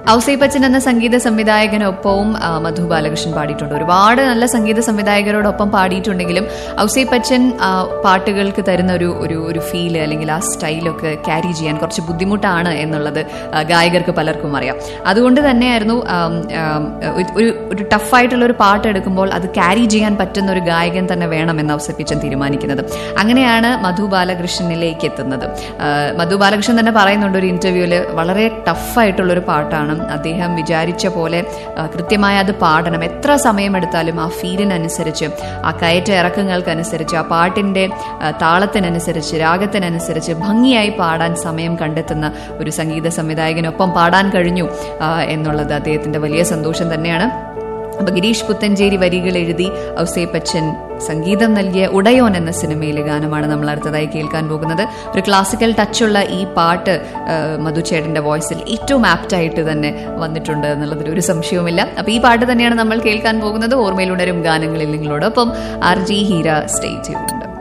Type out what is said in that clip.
ഔസൈപ്പച്ചൻ എന്ന സംഗീത സംവിധായകനൊപ്പവും ആ, മധു ബാലകൃഷ്ണൻ പാടിയിട്ടുണ്ട് ഒരുപാട് നല്ല സംഗീത സംവിധായകരോടൊപ്പം പാടിയിട്ടുണ്ടെങ്കിലും ഔസൈപ്പച്ചൻ ആ, പാട്ടുകൾക്ക് തരുന്ന ഒരു ഒരു ഒരു ഫീല് അല്ലെങ്കിൽ ആ സ്റ്റൈലൊക്കെ ക്യാരി ചെയ്യാൻ കുറച്ച് ബുദ്ധിമുട്ടാണ് എന്നുള്ളത് ആ, ഗായകർക്ക് പലർക്കും അറിയാം അതുകൊണ്ട് തന്നെയായിരുന്നു ആം, ആം, ഒരു ഒരു ടഫായിട്ടുള്ള ഒരു പാട്ട് എടുക്കുമ്പോൾ അത് ക്യാരി ചെയ്യാൻ പറ്റുന്ന ഒരു ഗായകൻ തന്നെ വേണമെന്ന് ഔസൈപ്പച്ചൻ തീരുമാനിക്കുന്നത് അങ്ങനെയാണ് മധു ബാലകൃഷ്ണനിലേക്ക് എത്തുന്നത് ആ, മധു ബാലകൃഷ്ണൻ തന്നെ പറയുന്നുണ്ട് ഒരു ഇന്റർവ്യൂവിൽ വളരെ ടഫായിട്ടുള്ള ഒരു പാട്ടാണ് അദ്ദേഹം വിചാരിച്ച പോലെ ആ, കൃത്യമായി അത് പാടണം എത്ര സമയമെടുത്താലും ആ ഫീലിനനുസരിച്ച് ആ കയറ്റ ഇറക്കങ്ങൾക്കനുസരിച്ച് ആ പാട്ടിന്റെ ആ, താളത്തിനനുസരിച്ച് രാഗത്തിനനുസരിച്ച് ഭംഗിയായി പാടാൻ സമയം കണ്ടെത്തുന്ന ഒരു സംഗീത സംവിധായകനൊപ്പം പാടാൻ കഴിഞ്ഞു ആ, എന്നുള്ളത് അദ്ദേഹത്തിന്റെ വലിയ സന്തോഷം തന്നെയാണ് അപ്പൊ ഗിരീഷ് പുത്തഞ്ചേരി വരികൾ എഴുതി ഔസേപ്പച്ചൻ സംഗീതം നൽകിയ ഉടയോൻ എന്ന സിനിമയിലെ ഗാനമാണ് നമ്മൾ അടുത്തതായി കേൾക്കാൻ പോകുന്നത് ഒരു ക്ലാസിക്കൽ ടച്ചുള്ള ഈ പാട്ട് ആ, മധുചേട്ടന്റെ വോയിസിൽ ഏറ്റവും ആപ്റ്റ് ആയിട്ട് തന്നെ വന്നിട്ടുണ്ട് എന്നുള്ളതിൽ ഒരു സംശയവുമില്ല അപ്പൊ ഈ പാട്ട് തന്നെയാണ് നമ്മൾ കേൾക്കാൻ പോകുന്നത് ഓർമ്മയിലുണരും ഗാനങ്ങളിൽ നിങ്ങളോടൊപ്പം ആർ ജി ഹീര സ്റ്റേ ചെയ്തിട്ടുണ്ട്